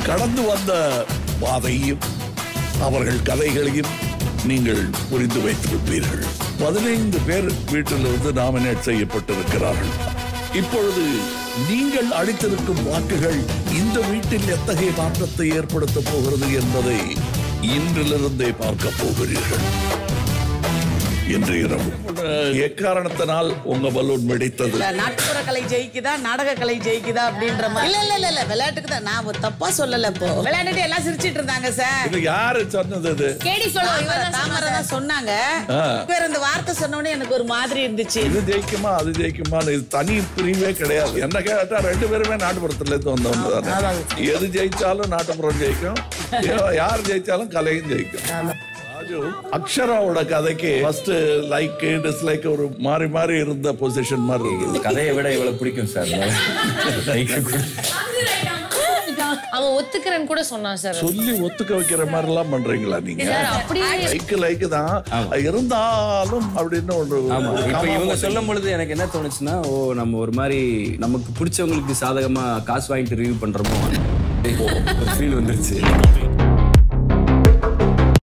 கடந்து வந்த பாதையும் அவர்கள் கதைகளையும் நீங்கள் புரிந்து வைத்திருப்பீர்கள் பதினைந்து பேர் வீட்டிலிருந்து நாமினேட் செய்யப்பட்டிருக்கிறார்கள் இப்பொழுது நீங்கள் அளித்திருக்கும் வாக்குகள் இந்த வீட்டில் எத்தகைய மாற்றத்தை ஏற்படுத்தப் போகிறது என்பதை இன்றிலிருந்தே பார்க்க போகிறீர்கள் இன்று இரவு எக்காரணத்தினால் உங்க பலூன் வெடித்தது இல்ல நாட்டுப்புற கலை ஜெயிக்குதா நாடக கலை ஜெயிக்குதா அப்படின்ற மாதிரி இல்ல இல்ல இல்ல இல்ல விளையாட்டுக்கு தான் நான் ஒரு தப்பா சொல்லல இப்போ விளையாண்டுட்டு எல்லாம் சிரிச்சிட்டு இருந்தாங்க சார் இது யாரு சொன்னது இது கேடி சொல்லுவோம் இவன் தாமரை- தாமரை தான் சொன்னாங்க ஆ. வேற இந்த வார்த்தை சொன்ன உடனே எனக்கு ஒரு மாதிரி இருந்துச்சு இது ஜெயிக்குமா அது ஜெயிக்குமான்னு இது தனி பிரிவே கிடையாது என்ன கேட்டா ரெண்டு பேருமே நாட்டுப்புறத்துல இருந்து வந்தவங்க தானே எது ஜெயிச்சாலும் நாட்டுப்புறம் ஜெயிக்கும் யா- யார் ஜெயிச்சாலும் கலையும் ஜெயிக்கும் ராஜு அக்ஷராவோட கதைக்கு ஃபர்ஸ்ட் லைக் டிஸ்லைக் ஒரு மாறி மாறி இருந்த பொசிஷன் மாதிரி இருந்தது கதையை விட இவ்வளவு பிடிக்கும் சார் அவன் ஒத்துக்கிறேன்னு கூட சொன்னான் சார் சொல்லி ஒத்துக்க வைக்கிற மாதிரி எல்லாம் பண்றீங்களா நீங்க சார் அப்படியே லைக் லைக் தான் இருந்தாலும் அப்படின்னு ஒரு ஆமா ஒரு இப்ப comma இவங்க போட்டு- சொல்லும் பொழுது எனக்கு என்ன தோணுச்சுன்னா ஓ நம்ம ஒரு மாதிரி நமக்கு பிடிச்சவங்களுக்கு சாதகமா காசு வாங்கிட்டு ரிவ்யூ பண்றோமோ ஒரு ஃபீல் வந்துருச்சு